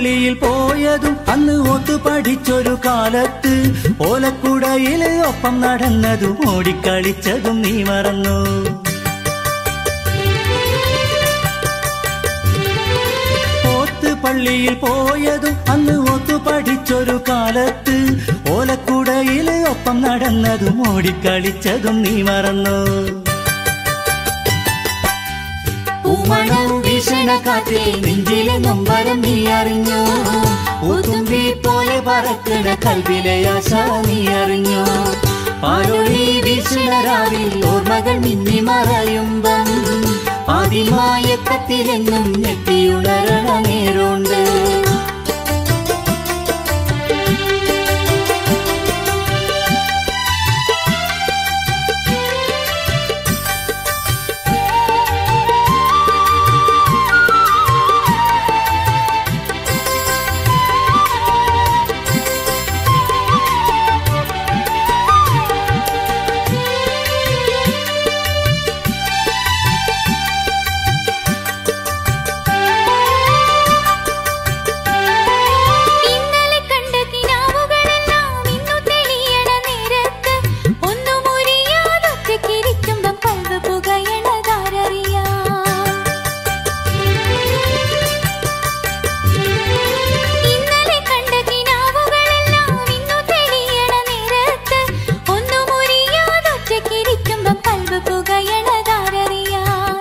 പള്ളിയിൽ പോയതും അന്ന് ഒത്തു പഠിച്ചൊരു കാലത്ത് ഓലക്കുടയിൽ ഒപ്പം നടന്നതും ഓടിക്കളിച്ചതും നീ മറന്നു ഓത്ത് പള്ളിയിൽ പോയതും അന്ന് ഒത്തു പഠിച്ചൊരു കാലത്ത് ഓലക്കുടയിൽ ഒപ്പം നടന്നതും ഓടിക്കളിച്ചതും നീ മറന്നു പൂമണം വീശണ കാറ്റിൽ നെഞ്ചിലെ നൊമ്പരം നീ അറിഞ്ഞു ഊതുമ്പി പോലെ പറക്കണ കൽവിലെ ആശ നീ അറിഞ്ഞു പാലൊഴി വീശണ രാവിൽ ഓർമ്മകൾ മിന്നി മറയുമ്പം ആദിമായക്കത്തിലെന്നും ഞെട്ടിയുണരണ നേരുണ്ട് ഇന്നലെ കണ്ട കിനാവുകളെല്ലാം ഇന്നു തെളിയണ നേരത്ത് ഒന്നു മുറിയാതൊറ്റക്കിരിക്കുമ്പം പൽവ് പുകയണതാരറിയാം ഇന്നലെ കണ്ട കിനാവുകളെല്ലാം ഇന്നു തെളിയണ നേരത്ത് ഒന്നു മുറിയാതൊറ്റക്കിരിക്കുമ്പം പൽവ് പുകയണതാരറിയാം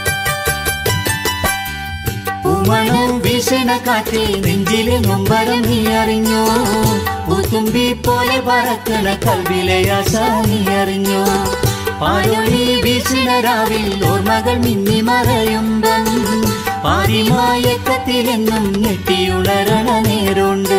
പൂമണം വീശണ കാറ്റിൽ നെഞ്ചിലെ നൊമ്പരം നീ അറിഞ്ഞു ഊതുമ്പി പോലെ പറക്കണ കൽവിലെ ആശ നീ അറിഞ്ഞു പാലൊഴി വീശണ രാവിൽ ഓർമ്മകൾ മിന്നി മറയുമ്പം പാതിമായക്കത്തിലെന്നും ഞെട്ടിയുണരണ നേരുണ്ട്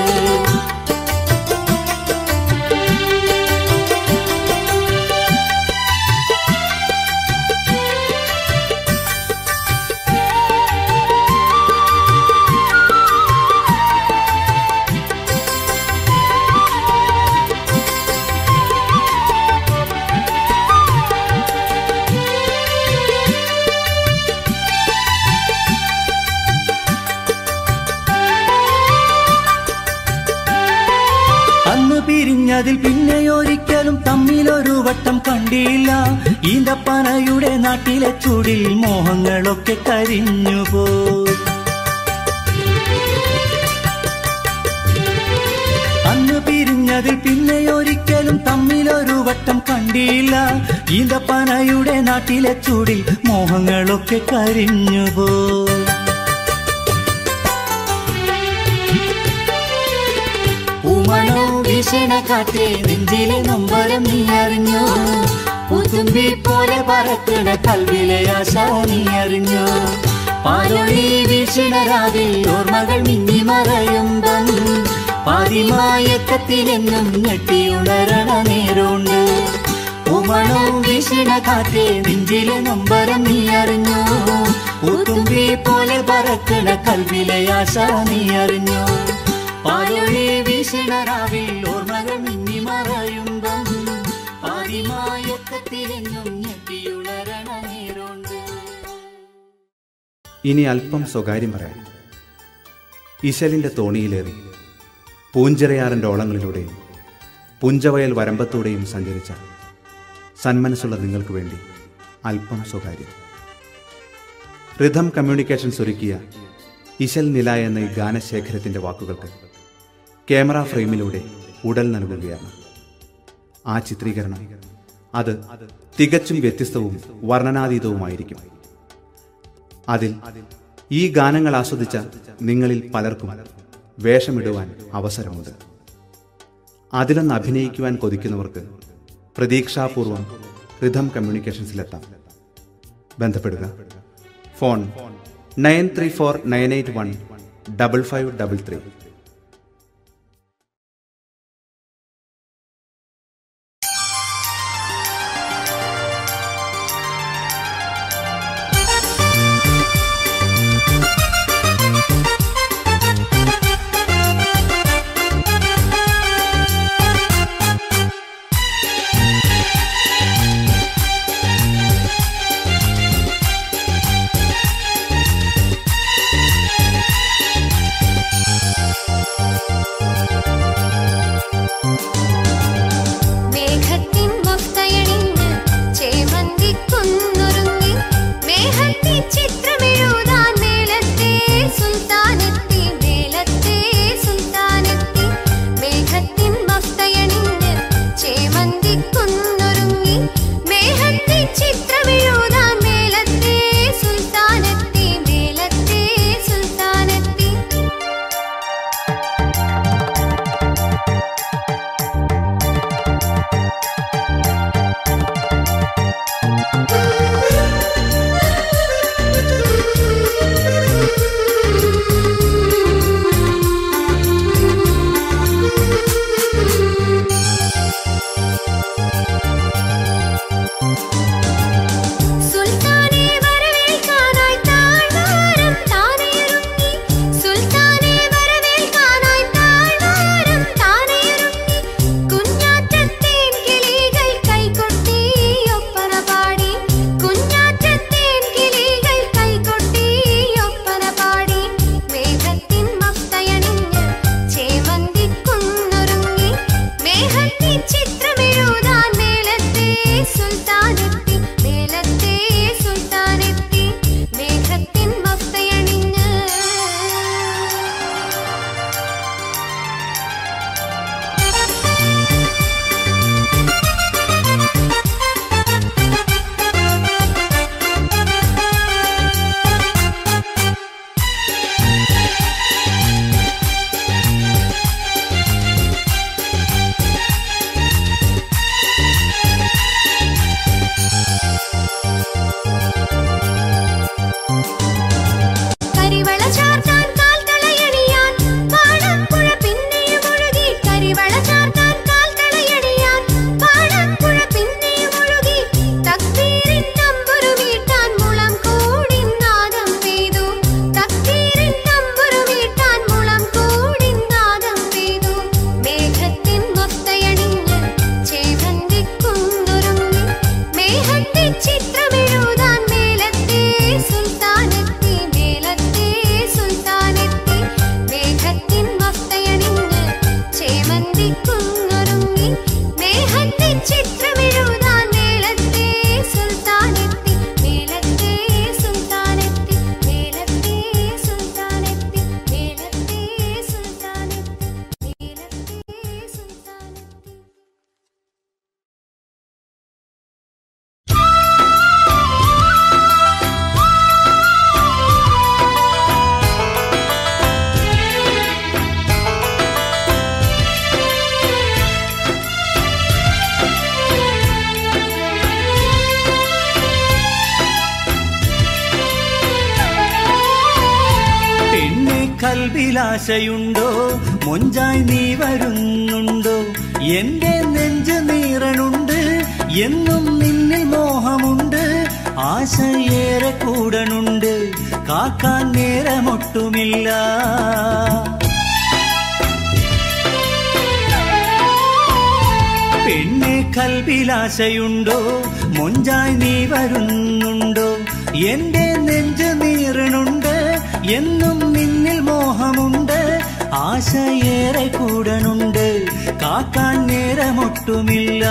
അന്ന് പിരിഞ്ഞതിൽ പിന്നെ ഒരിക്കലും തമ്മിലൊരു വട്ടം കണ്ടില്ല ഈന്തപ്പനയുടെ നാട്ടിലെ ചൂടിൽ മോഹങ്ങളൊക്കെ കരിഞ്ഞുപോ അന്ന് പിരിഞ്ഞതിൽ പിന്നെ ഒരിക്കലും തമ്മിലൊരു വട്ടം കണ്ടില്ല ഈന്തപ്പനയുടെ നാട്ടിലെ ചൂടിൽ മോഹങ്ങളൊക്കെ കരിഞ്ഞുപോ പൂമണം വീശണ കാറ്റേ നെഞ്ചിലെ നൊമ്പരം നീ അറിഞ്ഞു പുതുമ്പി പോലെ പറക്കണ കൽവിലെ ആശ നീ അറിഞ്ഞു പാലൊഴി വീശണ രാവിൽ ഓർമ്മകൾ മിന്നി മറയുമ്പം പാതിമായക്കത്തിലെന്നും ഞെട്ടിയുണരണ നേരുണ്ട് പൂമണം വീശണ കാറ്റേ നെഞ്ചിലെ നൊമ്പരം നീ അറിഞ്ഞു പുതുമ്പി പോലെ പറക്കണ കൽവിലെ ആശ നീ അറിഞ്ഞു പാലൊഴി വീശണ രാവിൽ ഓർമ്മകൾ മിന്നി മറയുമ്പം പാതിമായക്കത്തിലെന്നും ഞെട്ടിയുണരണ നേരുണ്ട് ഇനി അല്പം സ്വകാര്യം പറയാം ഇശലിൻ്റെ തോണിയിലേറി പൂഞ്ചിറയാറിൻ്റെ ഓളങ്ങളിലൂടെയും പുഞ്ചവയൽ വരമ്പത്തൂടെയും സഞ്ചരിച്ച സന്മനസ്സുള്ള നിങ്ങൾക്ക് വേണ്ടി അല്പം സ്വകാര്യം റിഥം കമ്മ്യൂണിക്കേഷൻസ് ഒരുക്കിയ ഇശൽ നില എന്ന ഈ ഗാനശേഖരത്തിൻ്റെ വാക്കുകൾക്ക് ക്യാമറ ഫ്രെയിമിലൂടെ ഉടൽ നൽകുകയാണ് ആ ചിത്രീകരണം അത് തികച്ചും വ്യത്യസ്തവും വർണ്ണനാതീതവുമായിരിക്കും അതിൽ ഈ ഗാനങ്ങൾ ആസ്വദിച്ച നിങ്ങളിൽ പലർക്കും വേഷമിടുവാൻ അവസരമുണ്ട് അതിലൊന്ന് അഭിനയിക്കുവാൻ കൊതിക്കുന്നവർക്ക് പ്രതീക്ഷാപൂർവം റിഥം കമ്മ്യൂണിക്കേഷൻസിലെത്താം ബന്ധപ്പെടുക phone nine three four nine eight one double five double three ും ചിത്രമെഴുതാൻ മേളത്തെ സുൽത്താനെത്തി മേളത്തെ സുൽത്താനെത്തി മേളത്തെ സുൽത്താനെത്തി മേളത്തെ സുൽത്താനെത്തി മേളത്തെ സുൽത്താനെത്തി പെണ്ണെ കൽവിലാശയുണ്ടോ മൊഞ്ചായി നീ വരുന്നുണ്ടോ എന്റെ നെഞ്ച് നീറണുണ്ട് എന്നും നിന്നിൽ മോഹമുണ്ട് ആശയേറെ കൂടണുണ്ട് കാക്കാൻ നേരമൊട്ടുമില്ല പെണ്ണെ കൽവിലാശയുണ്ടോ മൊഞ്ചായി നീ വരുന്നുണ്ടോ എന്റെ നെഞ്ച് നീറണുണ്ട് എന്നും നിന്നിൽ മോഹമുണ്ട് ആശയേറെ കൂടണുണ്ട് കാക്കാൻ നേരമൊട്ടുമില്ല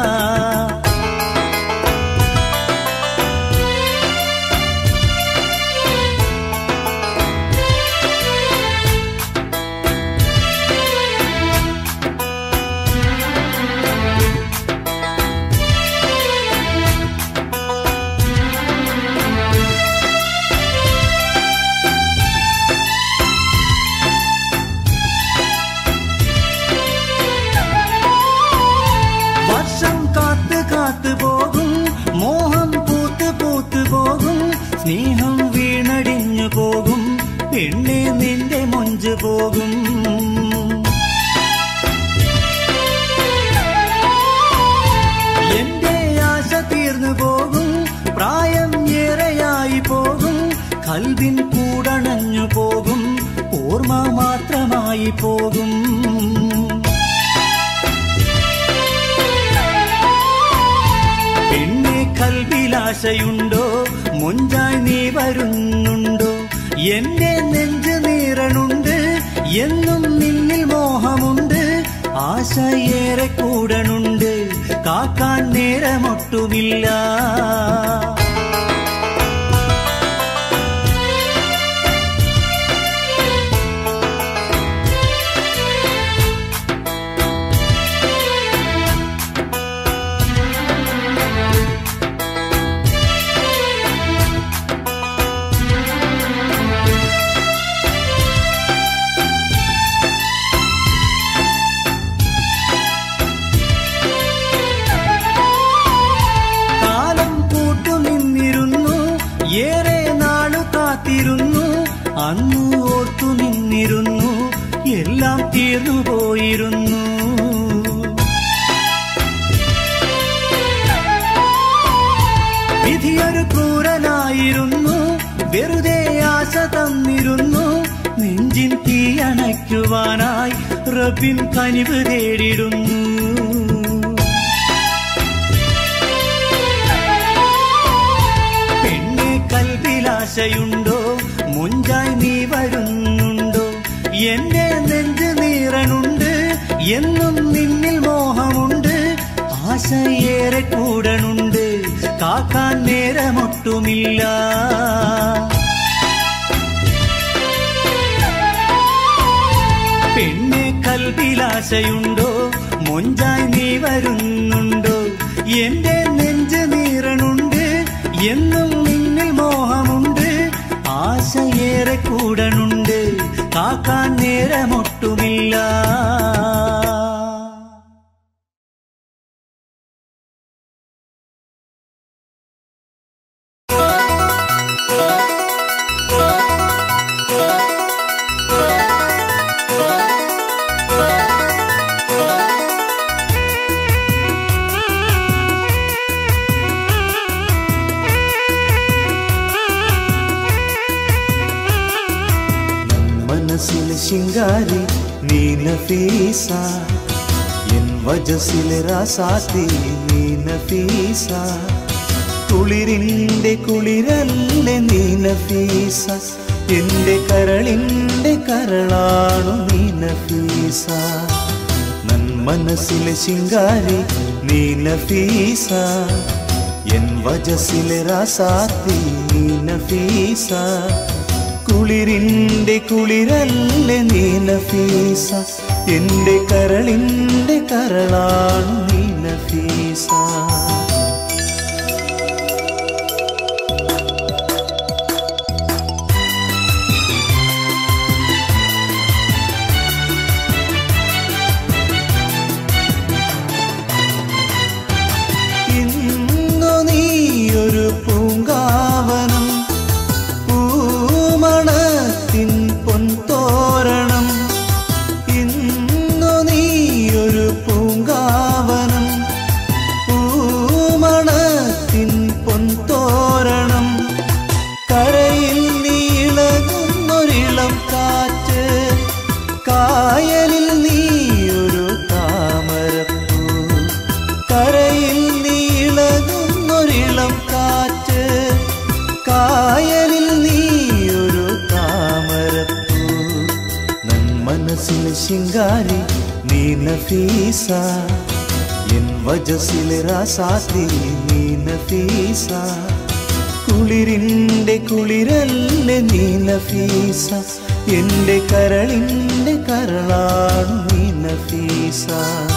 വർഷം കാത്ത് കാത്ത് പോകും മോഹം പൂത്ത് പൂത്ത് പോകും സ്നേഹം വീണടിഞ്ഞു പോകും പെണ്ണെ നിന്റെ മൊഞ്ച് പോകും എന്റെ ആശ തീർന്നു പോകും പ്രായം ഏറെയായി പോകും കൽവിൻ കൂടണഞ്ഞു പോകും ഓർമ്മ മാത്രമായി പോകും പെണ്ണെ കൽവിലാശയുണ്ടോ മുഞ്ചായി നീ വരുന്നുണ്ടോ എന്റെ നെഞ്ച് നീറണുണ്ട് എന്നും നിന്നിൽ മോഹമുണ്ട് ആശയേറെ കൂടണുണ്ട് കാക്കാൻ നേരമൊട്ടുമില്ല കാലം കൂട്ടുനിന്നിരുന്നു ഏറെ നാളു കാത്തിരുന്നു അന്ന് ഓർത്തു നിന്നിരുന്നു എല്ലാം തീർന്നു പോയിരുന്നു വിധിയൊരു ക്രൂരനായിരുന്നു വെറുതെ ആശ തന്നിരുന്നു നെഞ്ചിൻ തീ അണയ്ക്കുവാനായി റബിൻ കനിവ് തേടിടുന്നു പെണ്ണെ കൽവിലാശയുണ്ടോ മുഞ്ചായി നീ വരുന്നുണ്ടോ എന്റെ നെഞ്ച് നീറണുണ്ട് എന്നും നിന്നിൽ മോഹമുണ്ട് ആശയേറെ കൂടണുണ്ട് കാക്കാൻ നേരമൊട്ടുമില്ല പെണ്ണെ കൽവിലാശയുണ്ടോ മൊഞ്ചായി നീ വരുന്നുണ്ടോ എന്റെ നെഞ്ച് നീറണുണ്ട് എന്നും നിന്നിൽ മോഹമുണ്ട് ആശയേറെ കൂടണുണ്ട് കാക്കാൻ നേരമൊട്ടുമില്ല മനസ്സിലെ ശിങ്കാരി നീ നഫീസ എൻ വജസിലെ രാസാത്തി നീ നഫീസ കുളിരിൻ്റെ കുളിരല്ലേ നീ നഫീസ എന്റെ കരളിൻ്റെ കരളാണു നീ നഫീസ നന്മ മനസ്സിലെ ശിങ്കാരി നീ നഫീസ എൻ വജസിലെ റാസാത്തി നീ നഫീസ കുളിരിൻ്റെ കുളിരല്ലേ നീ നഫീസ എൻ്റെ കരളിൻ്റെ കരളാണ് നീ നഫീസ ഇന്നു നീയൊരു പൂങ്കാവനം പൂമണത്തിൻ പൊൻതോരണം ഇന്നു നീയൊരു പൂങ്കാവനം പൂമണത്തിൻ പൊൻതോരണം കരയിൽ നീളകുന്നൊരിളം കാറ്റ് കായലിൽ നീയൊരു താമരപ്പൂ കരയിൽ നീളകുന്നൊരിളം കാറ്റ് കായലിൽ നീയൊരു താമരപ്പൂ നൻ മനസ്സിൽ ശിങ്കാരി നീ നഫീസ എൻ വജസിലെ റാസാത്തി നീ നഫീസ കുളിരിൻ്റെ കുളിരല്ലേ നീ നഫീസ എൻ്റെ കരളിൻ്റെ കരളാണ് നീ നഫീസ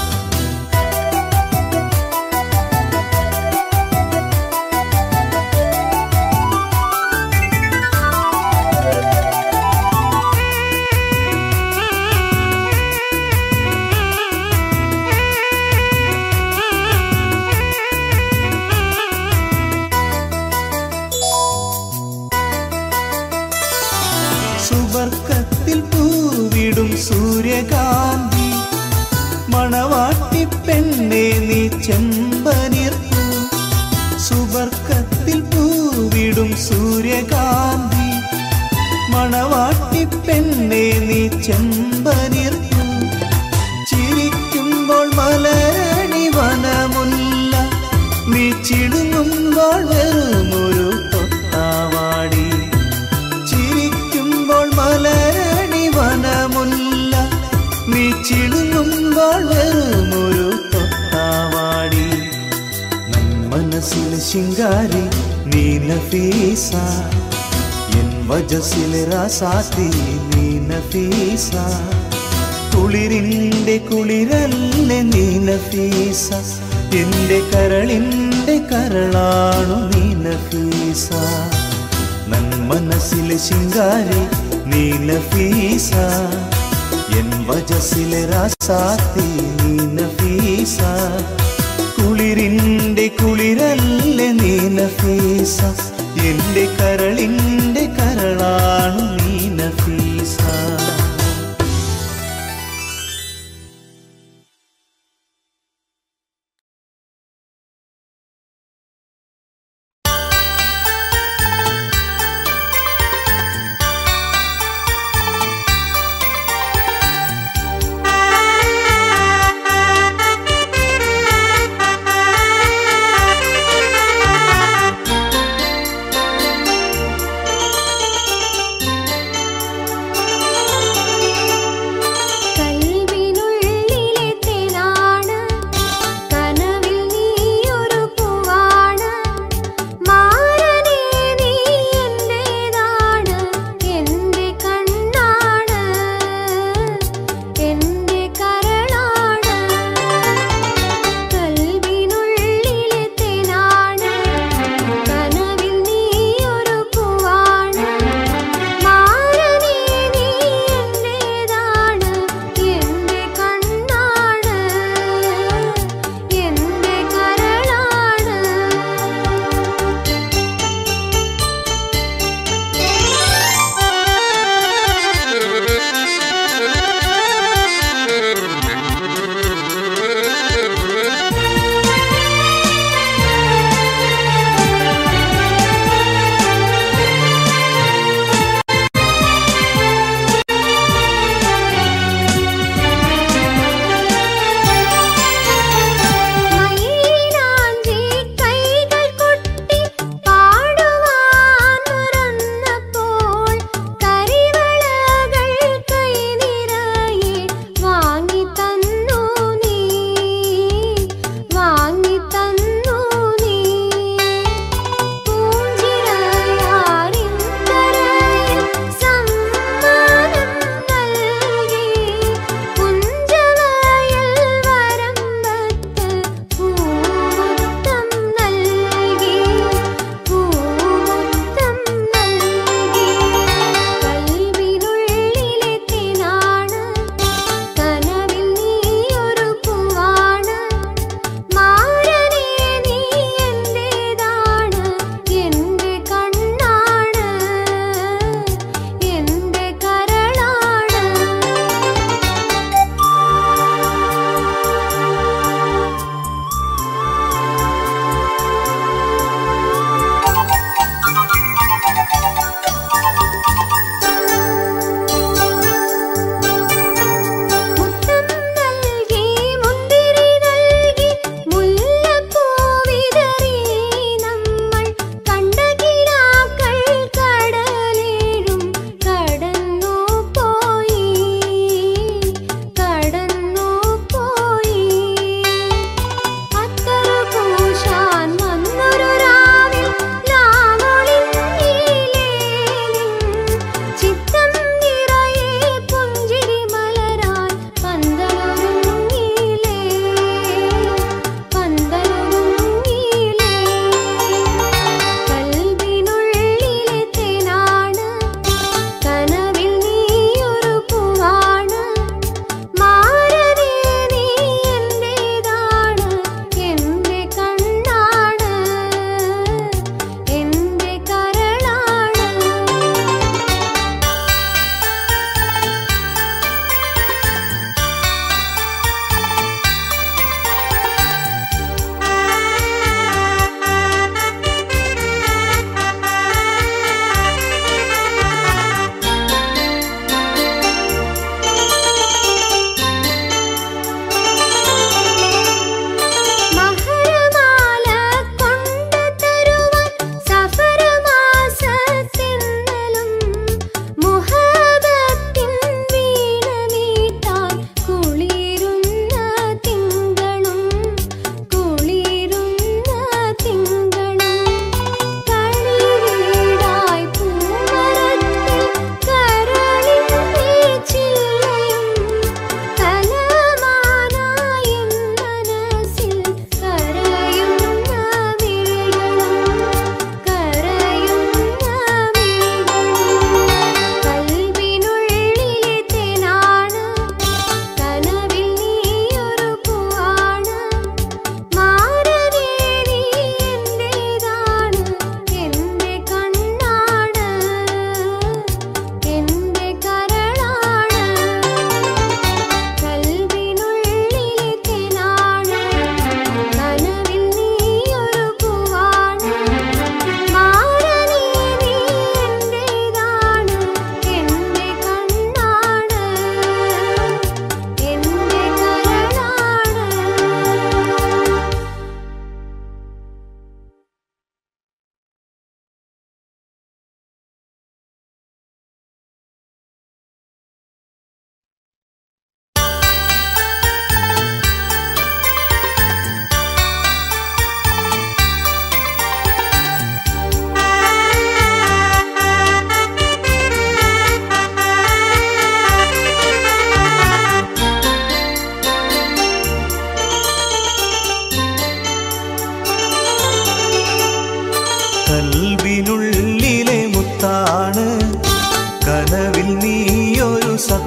സുവർക്കത്തിൽ പൂവിടും സൂര്യകാന്തി മണവാട്ടി പെണ്ണെ നീ ചെമ്പനിർപ്പൂ സുവർക്കത്തിൽ പൂവിടും സൂര്യകാന്തി മണവാട്ടി പെണ്ണെ നീ ചെമ്പനിർപ്പൂ ചിരിക്കുമ്പോൾ മലരണി വനമുല്ല നീ ചിടുങ്ങുമ്പോൾ വെറുമൊരു തൊട്ടാവാടി ചിരിക്കുമ്പോൾ മലരണി വനമുല്ല നീ ചിടുങ്ങുമ്പോൾ വെറുമൊരു തൊട്ടാവാടി നൻ മനസ്സിലെ ശിങ്കാരി നീ നഫീസ എൻ വജസിലെ റാസാത്തി നീ നഫീസ കുളിരിൻ്റെ കുളിരല്ലേ നീ നഫീസ എൻ്റെ കരളിൻ്റെ കരളാണു നീ നഫീസ നൻ മനസ്സിലെ ശിങ്കാരി നീ നഫീസ എൻ വജസിലെ റാസാത്തി നീ നഫീസ കുളിരിൻ്റെ കുളിരല്ലേ നീ നഫീസ എൻ്റെ കരളിൻ്റെ കരളാണു നീ നഫീസ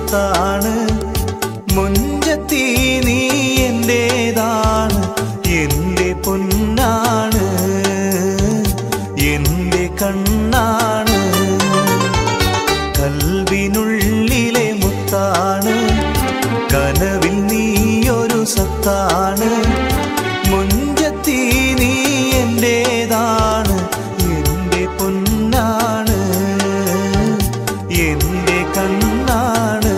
മുത്താണ് മുഞ്ചത്തി നീ എന്റേതാണ് എന്റെ പൊന്നാണ് എന്റെ കണ്ണാണ് കൽവിനുള്ളിലെ മുത്താണ് കനവിൽ നീയൊരു സത്താണ് മുഞ്ചത്തി നീ എന്റേതാണ് എന്റെ പൊന്നാണ് എന്റെ കണ്ണാണ്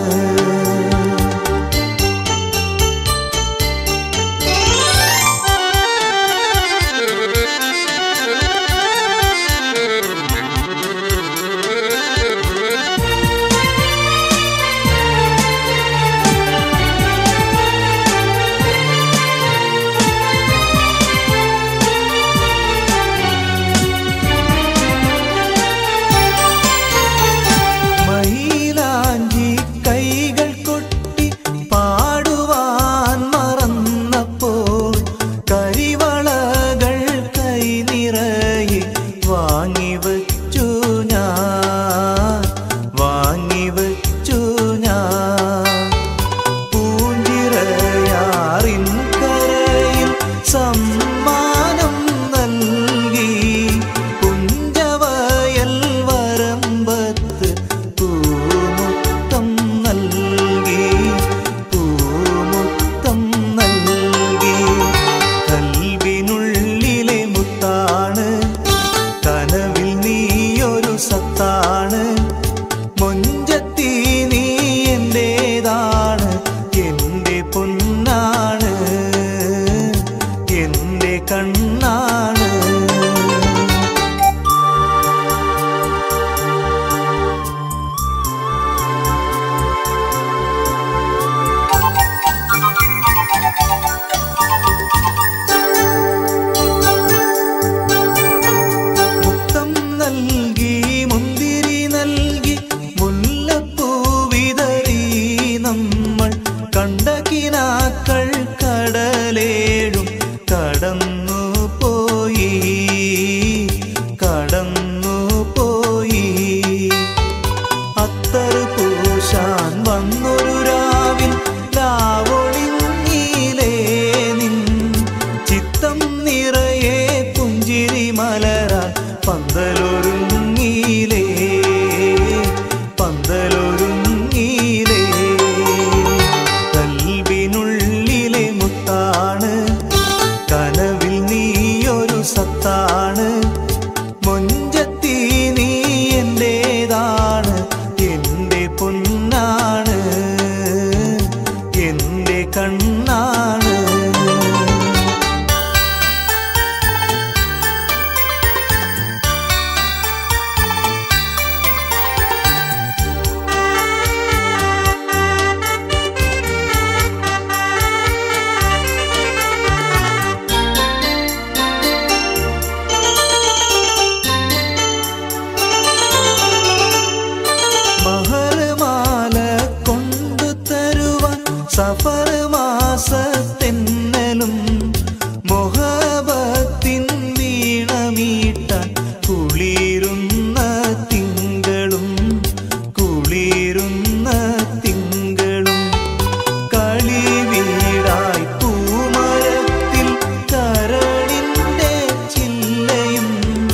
മൈലാഞ്ചി കൈകൾ കൊട്ടി പാടുവാൻ മറന്നപ്പോൾ കരിവളകൾ കൈ നിറയെ വാങ്ങിവച്ചു ഞാൻ വാങ്ങിവച്ചു ഞാൻ പൂഞ്ചിറയാറിൻ കരയിൽ സമ്മാനം നൽകി പുഞ്ചവയൽ വരമ്പത്ത് പൂമുത്തം നൽകി പൂമുത്തം നൽകി കൽവിനുള്ളിലെ മുത്താണ് കനവിൽ നീയൊരു സത്താണ് മൊഞ്ചത്തി നീ എന്റേതാണ് എന്റെ പൊന്നാണ് എന്റെ കണ്ണാണ് മുത്തം നൽകി മുന്തിരി നൽകി മുല്ലപ്പൂ വിതറി നമ്മൾ കണ്ട കിനാക്കൾ കടലേഴും കടന്നു പോയി കടന്നു പോയി അത്തർ പൂശാൻ വന്നൊരു രാവിൽ ലാവൊളിഞ്ഞിലേ നിൻ ചിത്തം നിറയെ പുഞ്ചിരി മലരാൻ പന്തലൊരുങ്ങിയിലേ പന്തലൊരുങ്ങിയിലേ കൽവിനുള്ളിലെ മുത്താണ് കനവിൽ നീയൊരു സത്താണ് മൊഞ്ചത്തി നീ എന്റേതാണ് എന്റെ പൊന്നാണ് എന്റെ കണ്ണാണ് മഹർമാല കൊണ്ടു തരുവാൻ സഫർ മാസത്തെന്നലും മൊഹബത്തിൻ വീണമീട്ടാൻ കുളിരുന്ന തിങ്കളും കുളിരുന്ന തിങ്കളും കളി വീടായി പൂമരത്തിൽ കരളിൻ്റെ ചില്ലയും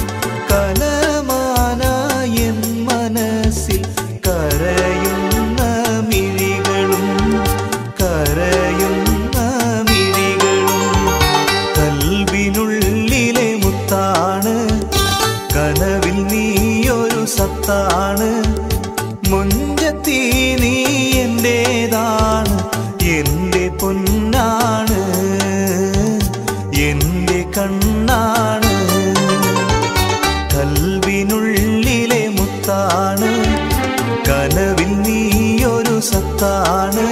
കലമാനായ മനസ്സിൽ കരയുന്ന മിഴികളും കരയുന്ന മിഴികളും കൽവിനുള്ളിലെ മുത്താണ് കനവിൽ നീയൊരു സത്താണ് മുഞ്ചത്തി നീ എന്റേതാണ് എന്റെ പൊന്നാണ് എന്റെ കണ്ണാണ് കൽവിനുള്ളിലെ മുത്താണ് കനവിൽ നീയൊരു സത്താണ്